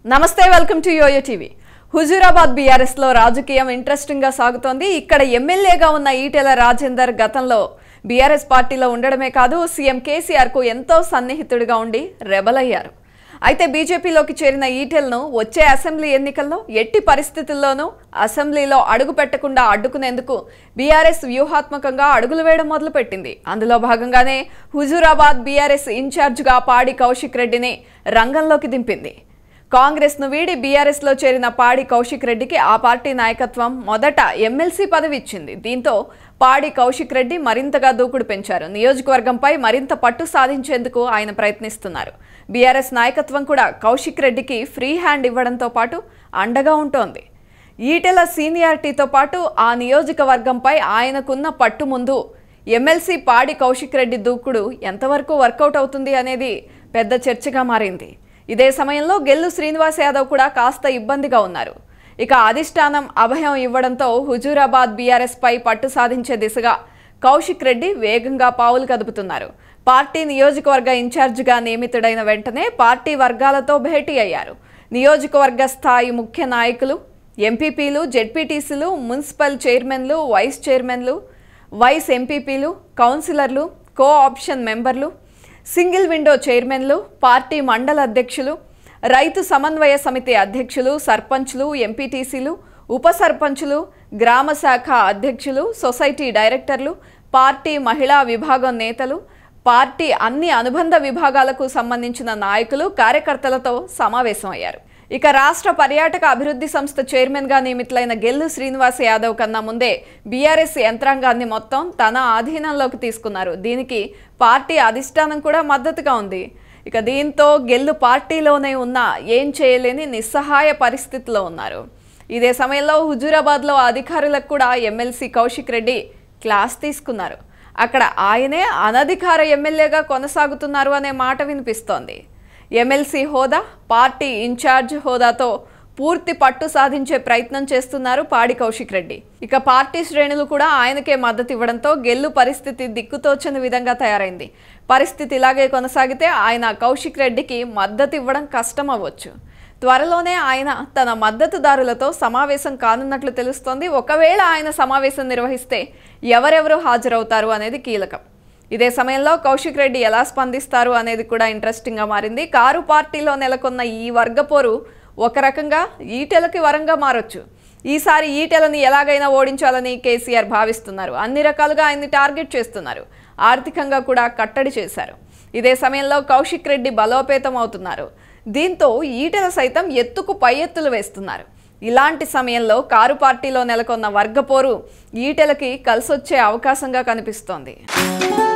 నమస్తే welcome to YoYo TV Huzurabad BRS లో రాజకీయం ఇంట్రెస్టింగ్ గా సాగుతోంది ఇక్కడ ఎమ్మెల్యేగా ఉన్న ఈటెల రాజేందర్ గతంలో బీఆర్ఎస్ పార్టీలో ఉండడమే కాదు సీఎం కేసీఆర్ కు ఎంతో సన్నిహితుడిగా ఉండి రెబల్ అయ్యారు అయితే బీజేపీలోకి చేరిన ఈటెల్ను వచ్చే అసెంబ్లీ ఎన్నికల్లో ఎట్టి పరిస్థితుల్లోనూ అసెంబ్లీలో అడుగు పెట్టకుండా అడ్డుకునేందుకు బీఆర్ఎస్ వ్యూహాత్మకంగా అడుగులు వేయడం మొదలుపెట్టింది అందులో భాగంగానే హుజూరాబాద్ బీఆర్ఎస్ ఇన్ఛార్జిగా పాడి కౌశిక్ రెడ్డిని రంగంలోకి దింపింది కాంగ్రెస్ ను వీడి బీఆర్ఎస్ లో చేరిన పాడి కౌశిక్ రెడ్డికి ఆ పార్టీ నాయకత్వం మొదట ఎమ్మెల్సీ పదవి ఇచ్చింది దీంతో పాడి కౌశిక్ రెడ్డి మరింతగా దూకుడు పెంచారు నియోజకవర్గంపై మరింత పట్టు సాధించేందుకు ఆయన ప్రయత్నిస్తున్నారు బీఆర్ఎస్ నాయకత్వం కూడా కౌశిక్ రెడ్డికి ఫ్రీ హ్యాండ్ ఇవ్వడంతో పాటు అండగా ఉంటోంది ఈటెల సీనియారిటీతో పాటు ఆ నియోజకవర్గంపై ఆయనకున్న పట్టు ముందు ఎమ్మెల్సీ పాడి కౌశిక్ రెడ్డి దూకుడు ఎంతవరకు వర్కౌట్ అవుతుంది అనేది పెద్ద చర్చగా మారింది ఇదే సమయంలో గెల్లు శ్రీనివాస్ యాదవ్ కూడా కాస్త ఇబ్బందిగా ఉన్నారు ఇక అధిష్టానం అభయం ఇవ్వడంతో హుజూరాబాద్ బీఆర్ఎస్ పై పట్టు సాధించే దిశగా కౌశిక్ రెడ్డి వేగంగా పావులు కదుపుతున్నారు పార్టీ నియోజకవర్గ ఇన్ఛార్జిగా నియమితుడైన వెంటనే పార్టీ వర్గాలతో భేటీ అయ్యారు నియోజకవర్గ స్థాయి ముఖ్య నాయకులు ఎంపీపీలు జెడ్పీటీసీలు మున్సిపల్ చైర్మన్లు వైస్ చైర్మన్లు వైస్ ఎంపీపీలు కౌన్సిలర్లు కో ఆప్షన్ మెంబర్లు సింగిల్ విండో చైర్మన్లు పార్టీ మండల అధ్యక్షులు రైతు సమన్వయ సమితి అధ్యక్షులు సర్పంచ్లు ఎంపీటీసీలు ఉప సర్పంచులు గ్రామ శాఖ అధ్యక్షులు సొసైటీ డైరెక్టర్లు పార్టీ మహిళా విభాగం నేతలు పార్టీ అన్ని అనుబంధ విభాగాలకు సంబంధించిన నాయకులు కార్యకర్తలతో సమావేశమయ్యారు ఇక రాష్ట్ర పర్యాటక అభివృద్ధి సంస్థ చైర్మన్గా నియమితులైన గెల్లు శ్రీనివాస్ యాదవ్ కన్నా ముందే బీఆర్ఎస్ యంత్రాంగాన్ని మొత్తం తన ఆధీనంలోకి తీసుకున్నారు దీనికి పార్టీ అధిష్టానం కూడా మద్దతుగా ఉంది ఇక దీంతో గెల్లు పార్టీలోనే ఉన్న ఏం చేయలేని నిస్సహాయ పరిస్థితిలో ఉన్నారు ఇదే సమయంలో హుజూరాబాద్లో అధికారులకు కూడా ఎమ్మెల్సీ కౌశిక్ రెడ్డి క్లాస్ తీసుకున్నారు అక్కడ ఆయనే అనధికార ఎమ్మెల్యేగా కొనసాగుతున్నారు అనే మాట వినిపిస్తోంది ఎమ్మెల్సీ హోదా పార్టీ ఇన్ఛార్జ్ హోదాతో పూర్తి పట్టు సాధించే ప్రయత్నం చేస్తున్నారు పాడి కౌశిక్ రెడ్డి ఇక పార్టీ శ్రేణులు కూడా ఆయనకే మద్దతు ఇవ్వడంతో గెల్లు పరిస్థితి దిక్కుతోచని విధంగా తయారైంది పరిస్థితి ఇలాగే కొనసాగితే ఆయన కౌశిక్ రెడ్డికి మద్దతు ఇవ్వడం కష్టం అవ్వచ్చు త్వరలోనే ఆయన తన మద్దతుదారులతో సమావేశం కానున్నట్లు తెలుస్తోంది ఒకవేళ ఆయన సమావేశం నిర్వహిస్తే ఎవరెవరు హాజరవుతారు అనేది కీలకం ఇదే సమయంలో కౌశిక్ రెడ్డి ఎలా స్పందిస్తారు అనేది కూడా ఇంట్రెస్టింగ్గా మారింది కారు పార్టీలో నెలకొన్న ఈ వర్గపోరు ఒక రకంగా ఈటెలకి వరంగా మారొచ్చు ఈసారి ఈటెలని ఎలాగైనా ఓడించాలని కేసీఆర్ భావిస్తున్నారు అన్ని రకాలుగా ఆయన్ని టార్గెట్ చేస్తున్నారు ఆర్థికంగా కూడా కట్టడి చేశారు ఇదే సమయంలో కౌశిక్ రెడ్డి బలోపేతం అవుతున్నారు దీంతో ఈటెల సైతం ఎత్తుకు పై ఎత్తులు వేస్తున్నారు ఇలాంటి సమయంలో కారు పార్టీలో నెలకొన్న వర్గపోరు ఈటెలకి కలిసొచ్చే అవకాశంగా కనిపిస్తోంది